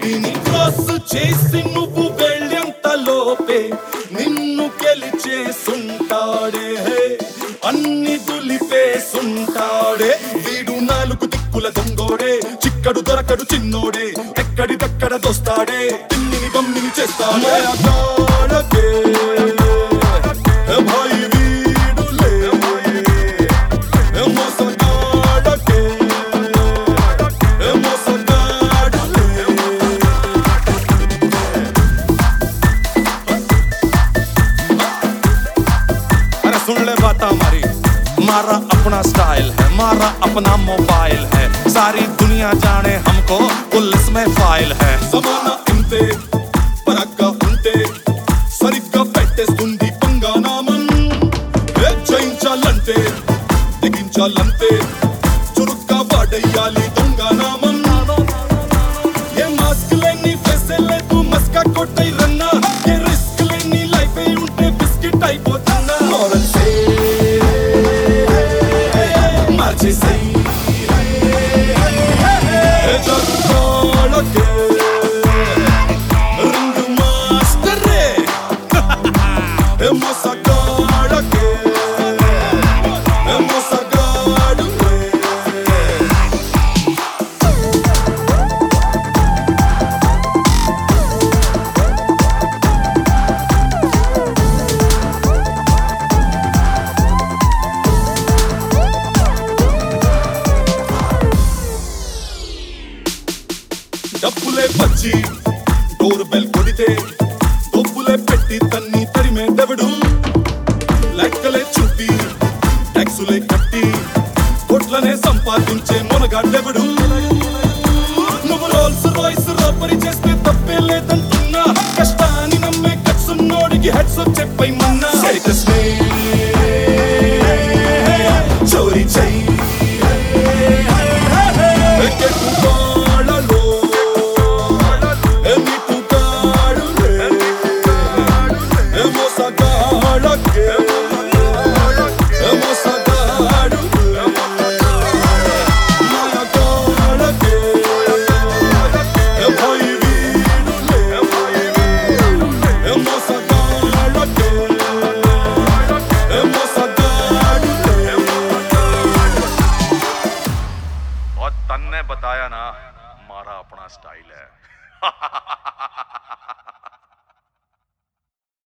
వీటిని క్రాస్ చేసి నువ్వు వెళ్ళేంత లోపే నిన్ను గెలిచేసుంటాడే అన్ని దులిపేసుంటాడే వీడు నాలుగు దిక్కుల దొంగోడే చిక్కడు దొరకడు చిన్నోడే ఎక్కడిదక్కడ దోస్తాడే తిన్నిని బమ్మిని చేస్తాడే అగాడకే. ఏ భాయి వీడులే. ఏ మోసగాడకే. ఏ మోసగాడులే. अरे सुन ले बात हमारी मारा अपना स्टाइल है मारा अपना मोबाइल है सारी दुनिया जाने हमको पुलिस में फाइल है जमाना ఇంతే పరగ్గా ఉంటే సరిగ్గా పెట్టేస్తుంది పంగానామన్ ఏ జయించాలంటే తెగించాలంటే చురుగ్గా వాడేయాలి దొంగనామన్ ఏ మాస్క్ లేని ఫెసే లేదు మస్కా కొట్టై రన్నా ఏ రిస్క్ లేని లైఫ్ ఉంటే బిస్కెట్ అయిపోతున్నా మోరల్ సే మార్చేసై జగోళకే రింగ్ మాస్టరే ఏ మోసగాడకే ఏ మోసగాడులే డబ్బులే వచ్చి డోర్ బెల్ కొడితే డబ్బులే పెట్టి తన్ని తరిమే దెవడు లెక్కలే చూపి ట్యాక్సులే కట్టి కోట్లనే సంపాదించే మొనగాడెవడు నువ్వు రోల్స్ రాయ్స్ రాబరీ చేస్తే తప్పే లేదంటున్నా కష్టాన్ని నమ్మే కట్సున్నోడికి హెడ్స్ చెప్పై మన్నా సైకస్ చోరీ చెయ్యి ఎక్కెట్టుకోడలో, ఎన్నిట్టుగాడులే, ఏ మోసగాడకే, ఏ మోసగాడులే, మాయగాడకే, ఏ భయి వీడులే, ఏ మోసగాడకే, ఏ మోసగాడులే. और तन ने बताया ना मारा अपना स्टाइल है